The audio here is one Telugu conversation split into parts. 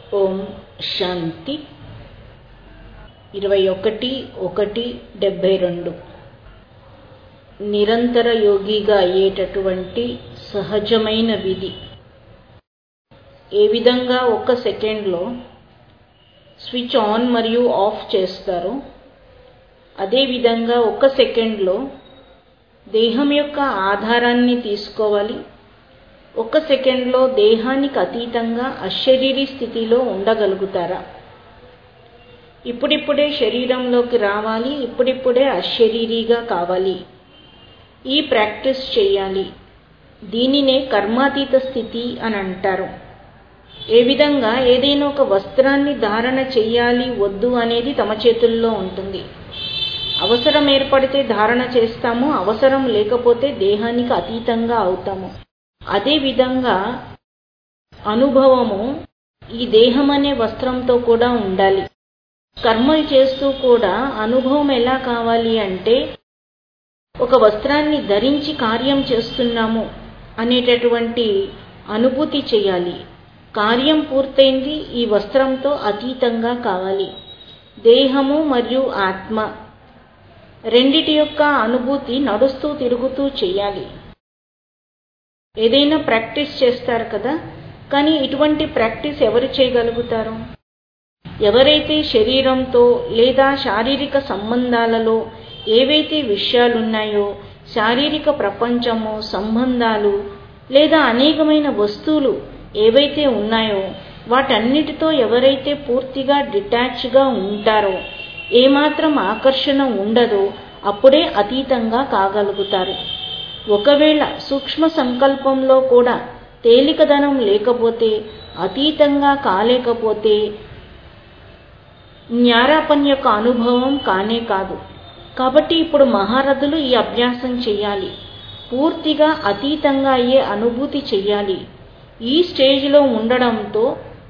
ఓం శాంతి ఇరవై ఒకటి ఒకటి డెబ్బై రెండు నిరంతర యోగిగా అయ్యేటటువంటి సహజమైన విధి ఏ విధంగా ఒక సెకండ్లో స్విచ్ ఆన్ మరియు ఆఫ్ చేస్తారో అదేవిధంగా ఒక సెకండ్లో దేహం యొక్క ఆధారాన్ని తీసుకోవాలి ఒక సెకండ్లో దేహానికి అతీతంగా అశరీరీ స్థితిలో ఉండగలుగుతారా ఇప్పుడిప్పుడే శరీరంలోకి రావాలి ఇప్పుడిప్పుడే అశరీరీగా కావాలి ఈ ప్రాక్టీస్ చేయాలి దీనినే కర్మాతీత స్థితి అని అంటారు ఏ విధంగా ఏదైనా ఒక వస్త్రాన్ని ధారణ చెయ్యాలి వద్దు అనేది తమ చేతుల్లో ఉంటుంది అవసరం ఏర్పడితే ధారణ చేస్తాము అవసరం లేకపోతే దేహానికి అతీతంగా అవుతాము అదే విధంగా అనుభవము ఈ దేహం అనే వస్త్రంతో కూడా ఉండాలి కర్మలు చేస్తూ కూడా అనుభవం ఎలా కావాలి అంటే ఒక వస్త్రాన్ని ధరించి కార్యం చేస్తున్నాము అనేటటువంటి అనుభూతి చేయాలి కార్యం పూర్తయింది ఈ వస్త్రంతో అతీతంగా కావాలి దేహము మరియు ఆత్మ రెండిటి యొక్క అనుభూతి నడుస్తూ తిరుగుతూ చేయాలి ఏదైనా ప్రాక్టీస్ చేస్తారు కదా కానీ ఇటువంటి ప్రాక్టీస్ ఎవరు చేయగలుగుతారు ఎవరైతే శరీరంతో లేదా శారీరక సంబంధాలలో ఏవైతే విషయాలున్నాయో శారీరక ప్రపంచము సంబంధాలు లేదా అనేకమైన వస్తువులు ఏవైతే ఉన్నాయో వాటన్నిటితో ఎవరైతే పూర్తిగా డిటాచ్గా ఉంటారో ఏమాత్రం ఆకర్షణ ఉండదో అప్పుడే అతీతంగా కాగలుగుతారు ఒకవేళ సూక్ష్మ సంకల్పంలో కూడా తేలికదనం లేకపోతే అతీతంగా కాలేకపోతే జ్ఞారాపన్ యొక్క అనుభవం కానే కాదు కాబట్టి ఇప్పుడు మహారథులు ఈ అభ్యాసం చేయాలి పూర్తిగా అతీతంగా అయ్యే అనుభూతి చెయ్యాలి ఈ స్టేజ్లో ఉండడంతో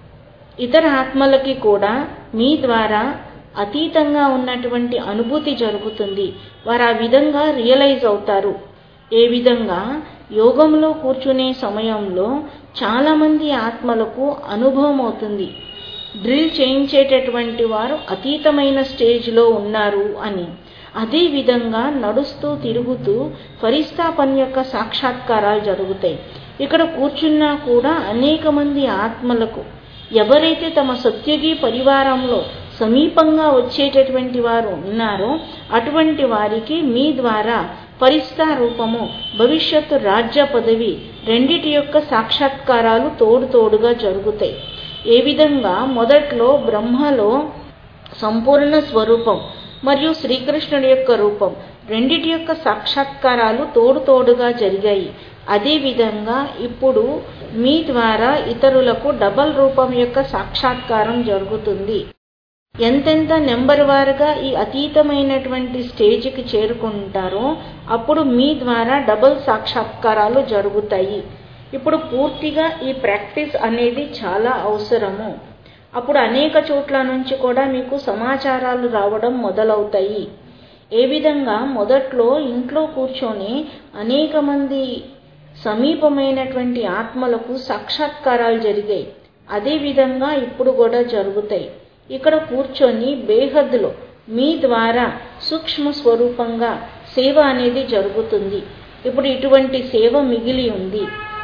ఇతర ఆత్మలకి కూడా మీ ద్వారా అతీతంగా ఉన్నటువంటి అనుభూతి జరుగుతుంది వారు ఆ విధంగా రియలైజ్ అవుతారు ఏ విధంగా యోగంలో కూర్చునే సమయంలో చాలామంది ఆత్మలకు అనుభవం అవుతుంది డ్రిల్ చేయించేటటువంటి వారు అతీతమైన స్టేజ్లో ఉన్నారు అని అదే విధంగా నడుస్తూ తిరుగుతూ ఫరిస్తాపన్ యొక్క సాక్షాత్కారాలు జరుగుతాయి ఇక్కడ కూర్చున్నా కూడా అనేక మంది ఆత్మలకు ఎవరైతే తమ సత్యగి పరివారంలో సమీపంగా వచ్చేటటువంటి వారు ఉన్నారో అటువంటి వారికి మీ ద్వారా పరిస్థా రూపము భవిష్యత్తు రాజ్య పదవి రెండిటి యొక్క సాక్షాత్కారాలు తోడు తోడుగా జరుగుతాయి ఏ విధంగా మొదట్లో బ్రహ్మలో సంపూర్ణ స్వరూపం మరియు శ్రీకృష్ణుడి యొక్క రూపం రెండిటి యొక్క సాక్షాత్కారాలు తోడు తోడుగా జరిగాయి అదేవిధంగా ఇప్పుడు మీ ద్వారా ఇతరులకు డబల్ రూపం యొక్క సాక్షాత్కారం జరుగుతుంది ఎంతెంత నెంబర్ వారుగా ఈ అతీతమైనటువంటి స్టేజ్కి చేరుకుంటారో అప్పుడు మీ ద్వారా డబల్ సాక్షాత్కారాలు జరుగుతాయి ఇప్పుడు పూర్తిగా ఈ ప్రాక్టీస్ అనేది చాలా అవసరము అప్పుడు అనేక చోట్ల నుంచి కూడా మీకు సమాచారాలు రావడం మొదలవుతాయి ఏ విధంగా మొదట్లో ఇంట్లో కూర్చొని అనేక మంది సమీపమైనటువంటి ఆత్మలకు సాక్షాత్కారాలు జరిగాయి అదేవిధంగా ఇప్పుడు కూడా జరుగుతాయి ఇక్కడ కూర్చొని బేహద్దులో మీ ద్వారా సూక్ష్మ స్వరూపంగా సేవ అనేది జరుగుతుంది ఇప్పుడు ఇటువంటి సేవ మిగిలి ఉంది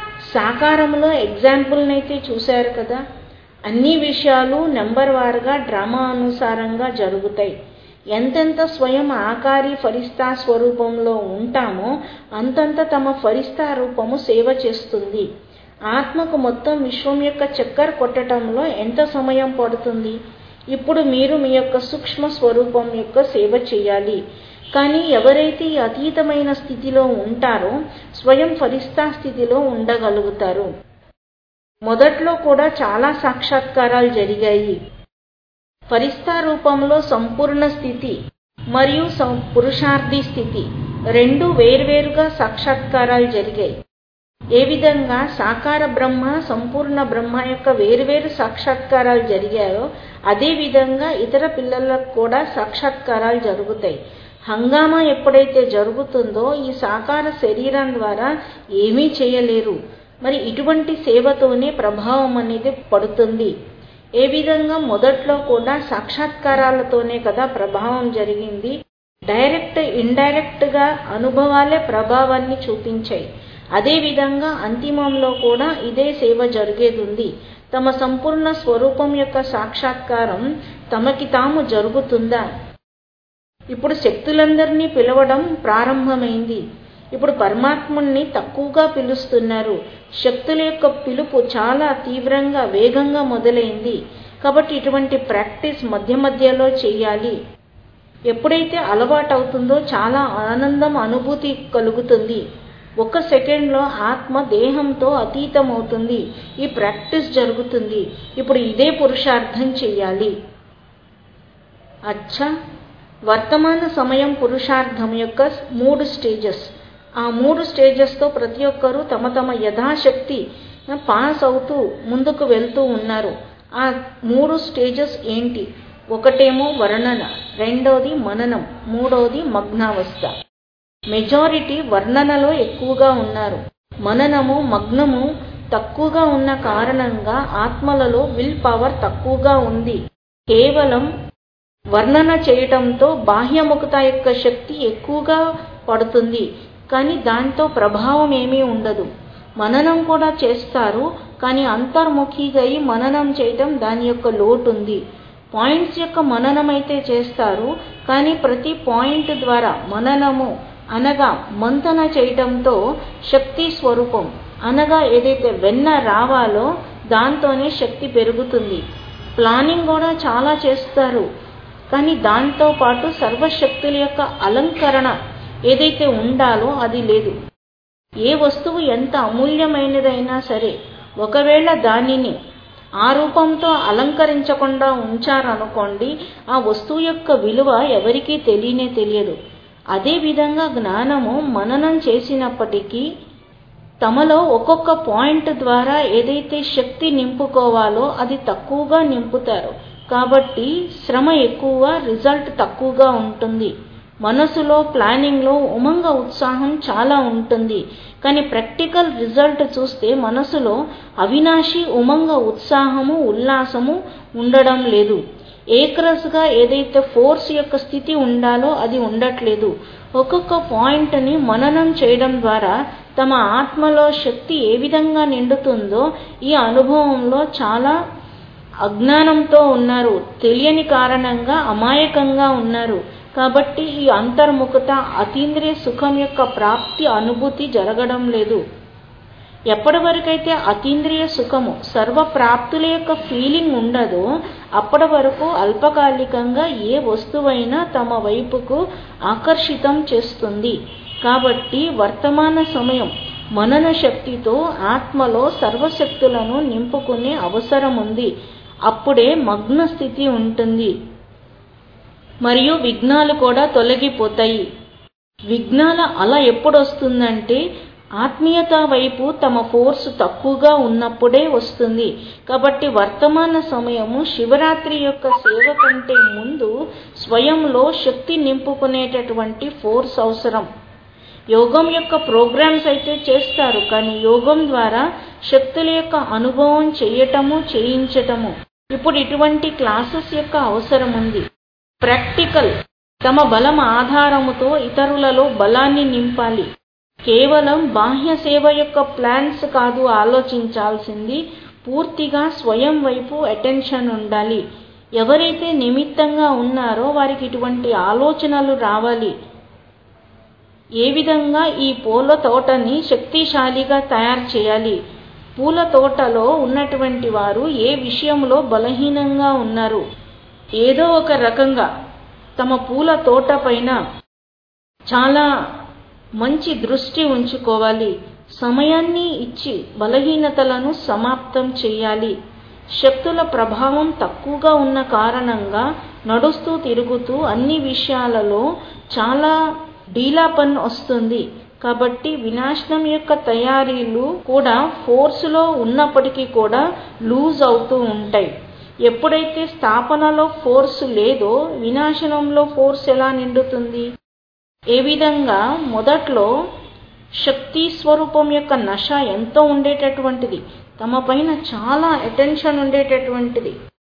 సాకారంలో ఎగ్జాంపుల్నైతే చూశారు కదా అన్ని విషయాలు నెంబర్ వారుగా డ్రామా అనుసారంగా జరుగుతాయి ఎంతెంత స్వయం ఆకారి ఫరిస్తా స్వరూపంలో ఉంటామో అంతంత తమ ఫరిస్తా రూపము సేవ చేస్తుంది ఆత్మకు మొత్తం విశ్వం యొక్క చక్కర కొట్టడంలో ఎంత సమయం పడుతుంది ఇప్పుడు మీరు మీ యొక్క సూక్ష్మ స్వరూపం యొక్క సేవ చేయాలి కానీ ఎవరైతే ఈ అతీతమైన స్థితిలో ఉంటారో స్వయం ఫరిస్తా స్థితిలో ఉండగలుగుతారు మొదట్లో కూడా చాలా సాక్షాత్కారాలు జరిగాయి ఫరిస్తా రూపంలో సంపూర్ణ స్థితి మరియు పురుషార్థి స్థితి రెండు వేర్వేరుగా సాక్షాత్కారాలు జరిగాయి ఏ విధంగా సాకార బ్రహ్మ సంపూర్ణ బ్రహ్మ యొక్క వేరువేరు సాక్షాత్కారాలు జరిగాయో అదే విధంగా ఇతర పిల్లలకు కూడా సాక్షాత్కారాలు జరుగుతాయి హంగామా ఎప్పుడైతే జరుగుతుందో ఈ సాకార శరీరం ద్వారా ఏమీ చేయలేరు మరి ఇటువంటి సేవతోనే ప్రభావం అనేది పడుతుంది ఏ విధంగా మొదట్లో కూడా సాక్షాత్కారాలతోనే కదా ప్రభావం జరిగింది డైరెక్ట్ ఇండైరెక్ట్ గా అనుభవాలే ప్రభావాన్ని చూపించాయి అదేవిధంగా అంతిమంలో కూడా ఇదే సేవ జరిగేది తమ సంపూర్ణ స్వరూపం యొక్క సాక్షాత్కారం తమకి తాము జరుగుతుందా ఇప్పుడు శక్తులందరినీ పిలవడం ప్రారంభమైంది ఇప్పుడు పరమాత్ముణ్ణి తక్కువగా పిలుస్తున్నారు శక్తుల యొక్క పిలుపు చాలా తీవ్రంగా వేగంగా మొదలైంది కాబట్టి ఇటువంటి ప్రాక్టీస్ మధ్య మధ్యలో చేయాలి ఎప్పుడైతే అలవాటు అవుతుందో చాలా ఆనందం అనుభూతి కలుగుతుంది ఒక సెకండ్లో ఆత్మ దేహంతో అతీతం అవుతుంది ఈ ప్రాక్టీస్ జరుగుతుంది ఇప్పుడు ఇదే పురుషార్థం చెయ్యాలి అచ్చా వర్తమాన సమయం పురుషార్థం యొక్క మూడు స్టేజెస్ ఆ మూడు స్టేజెస్తో ప్రతి ఒక్కరూ తమ తమ యథాశక్తి పాస్ అవుతూ ముందుకు వెళ్తూ ఉన్నారు ఆ మూడు స్టేజెస్ ఏంటి ఒకటేమో వర్ణన రెండోది మననం మూడోది మగ్నావస్థ మెజారిటీ వర్ణనలో ఎక్కువగా ఉన్నారు మననము మగ్నము తక్కువగా ఉన్న కారణంగా ఆత్మలలో విల్ పవర్ తక్కువగా ఉంది కేవలం వర్ణన చేయటంతో బాహ్యముఖత యొక్క శక్తి ఎక్కువగా పడుతుంది కానీ దాంతో ప్రభావం ఏమీ ఉండదు మననం కూడా చేస్తారు కానీ అంతర్ముఖిగా మననం చేయటం దాని యొక్క లోటు ఉంది పాయింట్స్ యొక్క మననం అయితే చేస్తారు కానీ ప్రతి పాయింట్ ద్వారా మననము అనగా మంతన చేయటంతో శక్తి స్వరూపం అనగా ఏదైతే వెన్న రావాలో దాంతోనే శక్తి పెరుగుతుంది ప్లానింగ్ కూడా చాలా చేస్తారు కానీ దాంతో పాటు సర్వశక్తుల యొక్క అలంకరణ ఏదైతే ఉండాలో అది లేదు ఏ వస్తువు ఎంత అమూల్యమైనదైనా సరే ఒకవేళ దానిని ఆ రూపంతో అలంకరించకుండా ఉంచారనుకోండి ఆ వస్తువు యొక్క విలువ ఎవరికీ తెలియనే తెలియదు అదేవిధంగా జ్ఞానము మననం చేసినప్పటికీ తమలో ఒక్కొక్క పాయింట్ ద్వారా ఏదైతే శక్తి నింపుకోవాలో అది తక్కువగా నింపుతారు కాబట్టి శ్రమ ఎక్కువ రిజల్ట్ తక్కువగా ఉంటుంది మనసులో ప్లానింగ్లో ఉమంగ ఉత్సాహం చాలా ఉంటుంది కానీ ప్రాక్టికల్ రిజల్ట్ చూస్తే మనసులో అవినాశి ఉమంగ ఉత్సాహము ఉల్లాసము ఉండడం లేదు ఏకరస్గా ఏదైతే ఫోర్స్ యొక్క స్థితి ఉండాలో అది ఉండట్లేదు ఒక్కొక్క పాయింట్ని మననం చేయడం ద్వారా తమ ఆత్మలో శక్తి ఏ విధంగా నిండుతుందో ఈ అనుభవంలో చాలా అజ్ఞానంతో ఉన్నారు తెలియని కారణంగా అమాయకంగా ఉన్నారు కాబట్టి ఈ అంతర్ముఖత అతీంద్రియ సుఖం యొక్క ప్రాప్తి అనుభూతి జరగడం లేదు ఎప్పటి వరకైతే అతీంద్రియ సుఖము సర్వ ప్రాప్తుల యొక్క ఫీలింగ్ ఉండదో అప్పటి వరకు అల్పకాలికంగా ఏ వస్తువైనా తమ వైపుకు ఆకర్షితం చేస్తుంది కాబట్టి వర్తమాన సమయం మనన శక్తితో ఆత్మలో సర్వశక్తులను నింపుకునే అవసరం ఉంది అప్పుడే మగ్న స్థితి ఉంటుంది మరియు విఘ్నాలు కూడా తొలగిపోతాయి విఘ్నాల అల ఎప్పుడొస్తుందంటే ఆత్మీయత వైపు తమ ఫోర్స్ తక్కువగా ఉన్నప్పుడే వస్తుంది కాబట్టి వర్తమాన సమయము శివరాత్రి యొక్క సేవ కంటే ముందు స్వయంలో శక్తి నింపుకునేటటువంటి ఫోర్స్ అవసరం యోగం యొక్క ప్రోగ్రామ్స్ అయితే చేస్తారు కానీ యోగం ద్వారా శక్తుల యొక్క అనుభవం చేయటము చేయించటము ఇప్పుడు ఇటువంటి క్లాసెస్ యొక్క అవసరం ఉంది ప్రాక్టికల్ తమ బలం ఆధారముతో ఇతరులలో బలాన్ని నింపాలి కేవలం బాహ్య సేవ యొక్క ప్లాన్స్ కాదు ఆలోచించాల్సింది పూర్తిగా స్వయం వైపు అటెన్షన్ ఉండాలి ఎవరైతే నిమిత్తంగా ఉన్నారో వారికి ఇటువంటి ఆలోచనలు రావాలి ఏ విధంగా ఈ పూల తోటని శక్తిశాలిగా తయారు చేయాలి పూల తోటలో ఉన్నటువంటి వారు ఏ విషయంలో బలహీనంగా ఉన్నారు ఏదో ఒక రకంగా తమ పూల తోట పైన చాలా మంచి దృష్టి ఉంచుకోవాలి సమయాన్ని ఇచ్చి బలహీనతలను సమాప్తం చేయాలి శక్తుల ప్రభావం తక్కువగా ఉన్న కారణంగా నడుస్తూ తిరుగుతూ అన్ని విషయాలలో చాలా డీలాపన్ వస్తుంది కాబట్టి వినాశనం యొక్క తయారీలు కూడా ఫోర్స్లో ఉన్నప్పటికీ కూడా లూజ్ అవుతూ ఉంటాయి ఎప్పుడైతే స్థాపనలో ఫోర్స్ లేదో వినాశనంలో ఫోర్స్ ఎలా నిండుతుంది ఏ విధంగా మొదట్లో శక్తి స్వరూపం యొక్క నశ ఎంతో ఉండేటటువంటిది తమ పైన చాలా అటెన్షన్ ఉండేటటువంటిది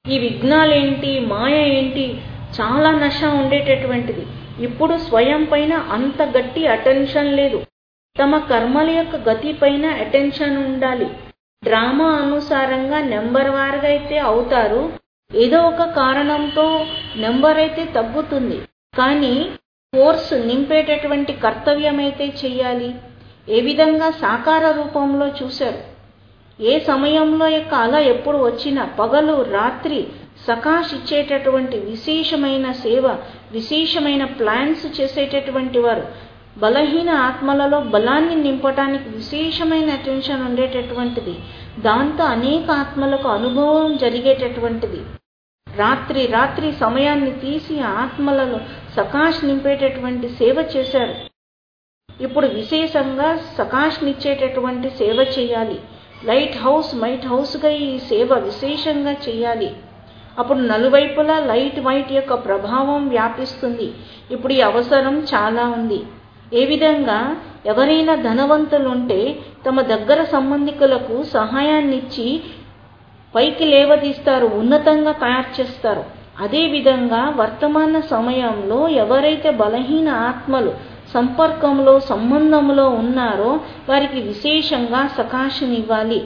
ఈ విఘ్నాలేంటి మాయ ఏంటి చాలా నష ఉండేటటువంటిది ఇప్పుడు స్వయం పైన అంత గట్టి అటెన్షన్ లేదు తమ కర్మల యొక్క గతి పైన అటెన్షన్ ఉండాలి డ్రామా అనుసారంగా నెంబర్ వారుగా అయితే అవుతారు ఏదో ఒక కారణంతో నెంబర్ అయితే తగ్గుతుంది కానీ ఫోర్స్ నింపేటటువంటి కర్తవ్యం అయితే చెయ్యాలి ఏ విధంగా సాకార రూపంలో చూశారు ఏ సమయంలో యొక్క అల ఎప్పుడు వచ్చినా పగలు రాత్రి సకాష్ ఇచ్చేటటువంటి విశేషమైన సేవ విశేషమైన ప్లాన్స్ చేసేటటువంటి వారు బలహీన ఆత్మలలో బలాన్ని నింపటానికి విశేషమైన అటెన్షన్ ఉండేటటువంటిది దాంతో అనేక ఆత్మలకు అనుభవం జరిగేటటువంటిది రాత్రి రాత్రి సమయాన్ని తీసి ఆత్మలలో సకాష్ నింపేటటువంటి సేవ చేశారు ఇప్పుడు విశేషంగా సకాష్నిచ్చేటటువంటి సేవ చేయాలి లైట్ హౌస్ మైట్ హౌస్గా ఈ సేవ విశేషంగా చేయాలి అప్పుడు నలువైపులా లైట్ వైట్ యొక్క ప్రభావం వ్యాపిస్తుంది ఇప్పుడు ఈ అవసరం చాలా ఉంది ఏ విధంగా ఎవరైనా ధనవంతులు ఉంటే తమ దగ్గర సంబంధికులకు సహాయాన్నిచ్చి పైకి లేవదీస్తారు ఉన్నతంగా తయారు చేస్తారు అదేవిధంగా వర్తమాన సమయంలో ఎవరైతే బలహీన ఆత్మలు సంపర్కంలో సంబంధంలో ఉన్నారో వారికి విశేషంగా సకాశనివ్వాలి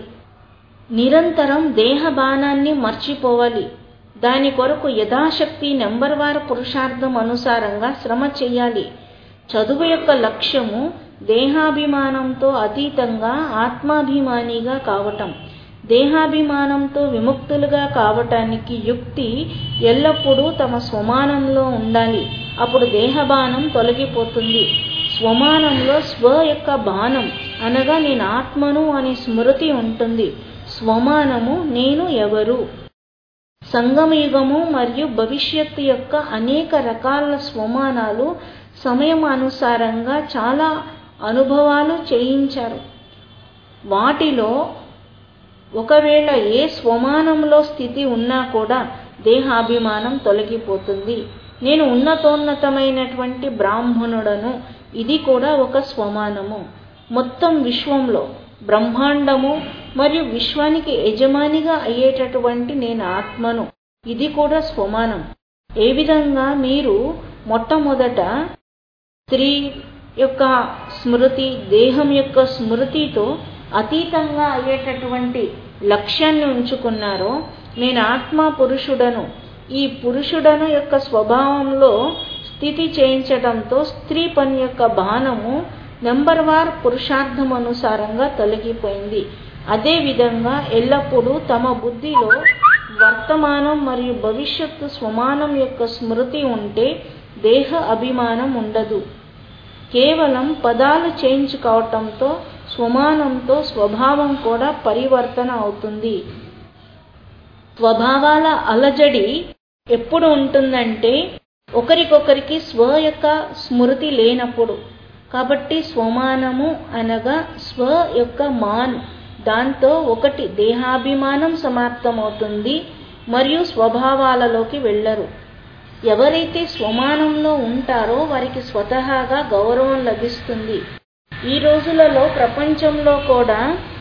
నిరంతరం దేహ బాణాన్ని మర్చిపోవాలి దాని కొరకు యథాశక్తి నెంబర్ వారు పురుషార్థం అనుసారంగా శ్రమ చేయాలి చదువు యొక్క లక్ష్యము దేహాభిమానంతో అతీతంగా ఆత్మాభిమానిగా కావటం దేహాభిమానంతో విముక్తులుగా కావటానికి యుక్తి ఎల్లప్పుడూ తమ స్వమానంలో ఉండాలి అప్పుడు దేహబాణం తొలగిపోతుంది స్వమానంలో స్వ యొక్క బాణం అనగా నేను ఆత్మను అనే స్మృతి ఉంటుంది స్వమానము నేను ఎవరు సంగమయుగము మరియు భవిష్యత్తు యొక్క అనేక రకాల స్వమానాలు సమయం అనుసారంగా చాలా అనుభవాలు చేయించారు వాటిలో ఒకవేళ ఏ స్వమానంలో స్థితి ఉన్నా కూడా దేహాభిమానం తొలగిపోతుంది నేను ఉన్నతోన్నతమైనటువంటి బ్రాహ్మణుడను ఇది కూడా ఒక స్వమానము మొత్తం విశ్వంలో బ్రహ్మాండము మరియు విశ్వానికి యజమానిగా అయ్యేటటువంటి నేను ఆత్మను ఇది కూడా స్వమానం ఏ విధంగా మీరు మొట్టమొదట స్త్రీ యొక్క స్మృతి దేహం యొక్క స్మృతితో అతీతంగా అయ్యేటటువంటి లక్ష్యాన్ని ఉంచుకున్నారో నేను ఆత్మ పురుషుడను ఈ పురుషుడను యొక్క స్వభావంలో స్థితి చేయించడంతో స్త్రీ పని యొక్క బాణము నెంబర్ వార్ పురుషార్థం అనుసారంగా తొలగిపోయింది అదేవిధంగా ఎల్లప్పుడూ తమ బుద్ధిలో వర్తమానం మరియు భవిష్యత్తు స్వమానం యొక్క స్మృతి ఉంటే దేహ అభిమానం ఉండదు కేవలం పదాలు చేంజ్ కావటంతో స్వమానంతో స్వభావం కూడా పరివర్తన అవుతుంది స్వభావాల అలజడి ఎప్పుడు ఉంటుందంటే ఒకరికొకరికి స్వ యొక్క స్మృతి లేనప్పుడు కాబట్టి స్వమానము అనగా స్వ యొక్క మాన్ దాంతో ఒకటి దేహాభిమానం సమాప్తమవుతుంది మరియు స్వభావాలలోకి వెళ్ళరు ఎవరైతే స్వమానంలో ఉంటారో వారికి స్వతహాగా గౌరవం లభిస్తుంది ఈ రోజులలో ప్రపంచంలో కూడా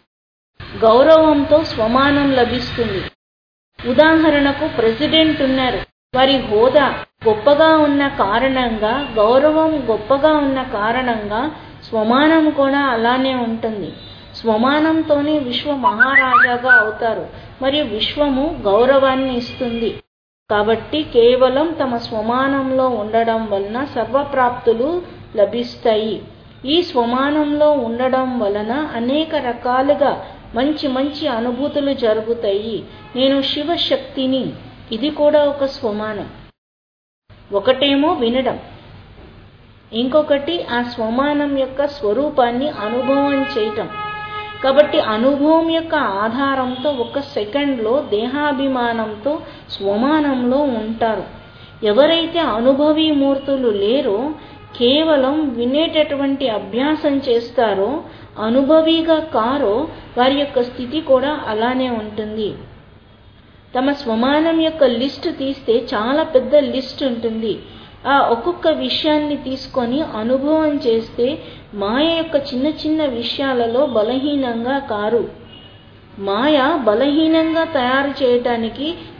గౌరవంతో స్వమానం లభిస్తుంది ఉదాహరణకు ప్రెసిడెంట్ ఉన్నారు వారి హోదా గొప్పగా ఉన్న కారణంగా గౌరవం గొప్పగా ఉన్న కారణంగా స్వమానం కూడా అలానే ఉంటుంది స్వమానంతోనే విశ్వ మహారాజాగా అవుతారు మరియు విశ్వము గౌరవాన్ని ఇస్తుంది కాబట్టి కేవలం తమ స్వమానంలో ఉండడం వలన సర్వప్రాప్తులు లభిస్తాయి ఈ స్వమానంలో ఉండడం వలన అనేక రకాలుగా మంచి మంచి అనుభూతులు జరుగుతాయి నేను శివశక్తిని ఇది కూడా ఒక స్వమానం ఒకటేమో వినడం ఇంకొకటి ఆ స్వమానం యొక్క స్వరూపాన్ని అనుభవం చేయటం కాబట్టి అనుభవం యొక్క ఆధారంతో ఒక సెకండ్లో దేహాభిమానంతో స్వమానంలో ఉంటారు ఎవరైతే అనుభవీ మూర్తులు లేరో కేవలం వినేటటువంటి అభ్యాసం చేస్తారో అనుభవీగా కారో వారి యొక్క స్థితి కూడా అలానే ఉంటుంది తమ స్వమానం యొక్క లిస్ట్ తీస్తే చాలా పెద్ద లిస్ట్ ఉంటుంది ఆ ఒక్కొక్క విషయాన్ని తీసుకొని అనుభవం చేస్తే మాయ యొక్క చిన్న చిన్న విషయాలలో బలహీనంగా కారు మాయ బలహీనంగా తయారు చేయటానికి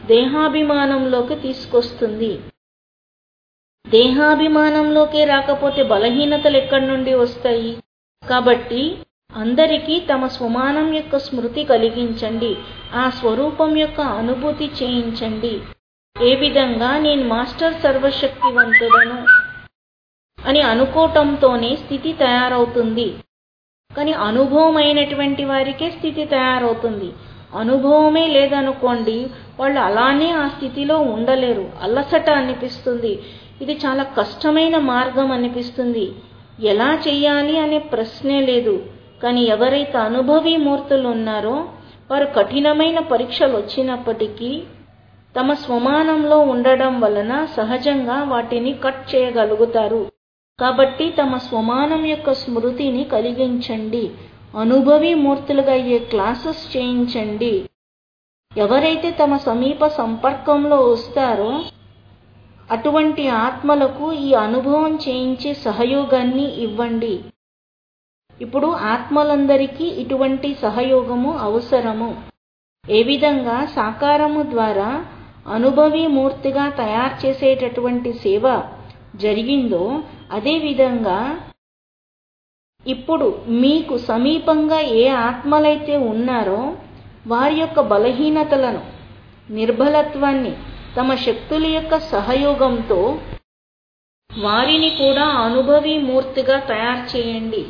దేహాభిమానంలోకి తీసుకొస్తుంది దేహాభిమానంలోకి రాకపోతే బలహీనతలు ఎక్కడి నుండి వస్తాయి కాబట్టి అందరికీ తమ స్వమానం యొక్క స్మృతి కలిగించండి ఆ స్వరూపం యొక్క అనుభూతి చేయించండి ఏ విధంగా నేను మాస్టర్ సర్వశక్తివంతుడను అని అనుకోవటంతోనే స్థితి తయారవుతుంది కానీ అనుభవం అయినటువంటి వారికే స్థితి తయారవుతుంది అనుభవమే లేదనుకోండి వాళ్ళు అలానే ఆ స్థితిలో ఉండలేరు అల్లసట అనిపిస్తుంది ఇది చాలా కష్టమైన మార్గం అనిపిస్తుంది ఎలా చెయ్యాలి అనే ప్రశ్నే లేదు కానీ ఎవరైతే అనుభవీ మూర్తులు ఉన్నారో వారు కఠినమైన పరీక్షలు వచ్చినప్పటికీ తమ స్వమానంలో ఉండడం వలన సహజంగా వాటిని కట్ చేయగలుగుతారు కాబట్టి తమ స్వమానం యొక్క స్మృతిని కలిగించండి అనుభవీ మూర్తులుగా అయ్యే క్లాసెస్ చేయించండి ఎవరైతే తమ సమీప సంపర్కంలో వస్తారో అటువంటి ఆత్మలకు ఈ అనుభవం చేయించే సహయోగాన్ని ఇవ్వండి ఇప్పుడు ఆత్మలందరికీ ఇటువంటి సహయోగము అవసరము ఏ విధంగా సాకారము ద్వారా అనుభవీ మూర్తిగా తయారు చేసేటటువంటి సేవ జరిగిందో అదేవిధంగా ఇప్పుడు మీకు సమీపంగా ఏ ఆత్మలైతే ఉన్నారో వారి యొక్క బలహీనతలను నిర్బలత్వాన్ని తమ శక్తుల యొక్క సహయోగంతో వారిని కూడా అనుభవీ మూర్తిగా తయారు చేయండి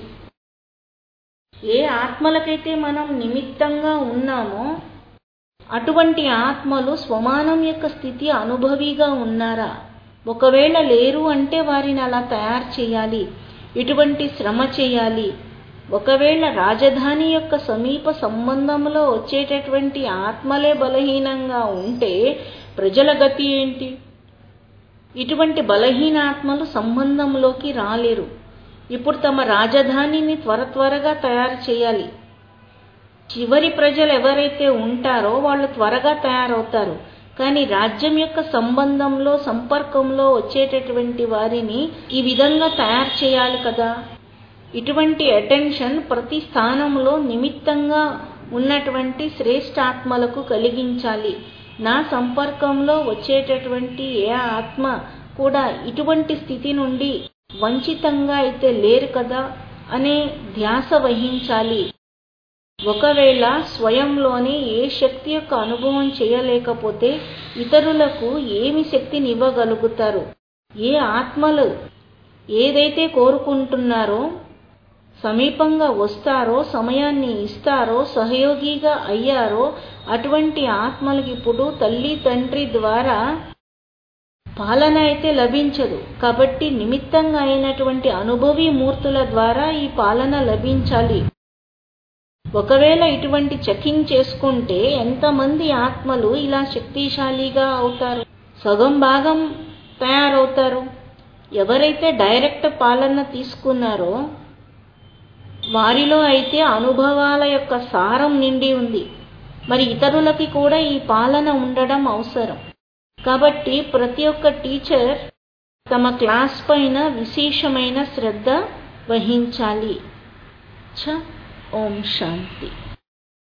ఏ ఆత్మలకైతే మనం నిమిత్తంగా ఉన్నామో అటువంటి ఆత్మలు స్వమానం యొక్క స్థితి అనుభవిగా ఉన్నారా ఒకవేళ లేరు అంటే వారిని అలా తయారు చేయాలి ఇటువంటి శ్రమ చేయాలి ఒకవేళ రాజధాని యొక్క సమీప సంబంధంలో వచ్చేటటువంటి ఆత్మలే బలహీనంగా ఉంటే ప్రజల గతి ఏంటి ఇటువంటి బలహీన ఆత్మలు సంబంధంలోకి రాలేరు ఇప్పుడు తమ రాజధానిని త్వర త్వరగా తయారు చేయాలి చివరి ప్రజలు ఎవరైతే ఉంటారో వాళ్ళు త్వరగా తయారవుతారు కానీ రాజ్యం యొక్క సంబంధంలో సంపర్కంలో వచ్చేటటువంటి వారిని ఈ విధంగా తయారు చేయాలి కదా ఇటువంటి అటెన్షన్ ప్రతి స్థానంలో నిమిత్తంగా ఉన్నటువంటి శ్రేష్టాత్మలకు కలిగించాలి నా సంపర్కంలో వచ్చేటటువంటి ఏ ఆత్మ కూడా ఇటువంటి స్థితి నుండి వంచితంగా అయితే లేరు కదా అనే ధ్యాస వహించాలి ఒకవేళ స్వయంలోనే ఏ శక్తి యొక్క అనుభవం చేయలేకపోతే ఇతరులకు ఏమి శక్తిని ఇవ్వగలుగుతారు ఏ ఆత్మలు ఏదైతే కోరుకుంటున్నారో సమీపంగా వస్తారో సమయాన్ని ఇస్తారో సహయోగిగా అయ్యారో అటువంటి ఆత్మలకు ఇప్పుడు తల్లి తండ్రి ద్వారా పాలన అయితే లభించదు కాబట్టి నిమిత్తంగా అయినటువంటి అనుభవీ మూర్తుల ద్వారా ఈ పాలన లభించాలి ఒకవేళ ఇటువంటి చెకింగ్ చేసుకుంటే ఎంతమంది ఆత్మలు ఇలా శక్తిశాలిగా అవుతారు సగం భాగం తయారవుతారు ఎవరైతే డైరెక్ట్ పాలన తీసుకున్నారో వారిలో అయితే అనుభవాల యొక్క సారం నిండి ఉంది మరి ఇతరులకి కూడా ఈ పాలన ఉండడం అవసరం కాబట్టి ప్రతి ఒక్క టీచర్ తమ క్లాస్ పైన విశేషమైన శ్రద్ధ వహించాలి ఛ ఓం శాంతి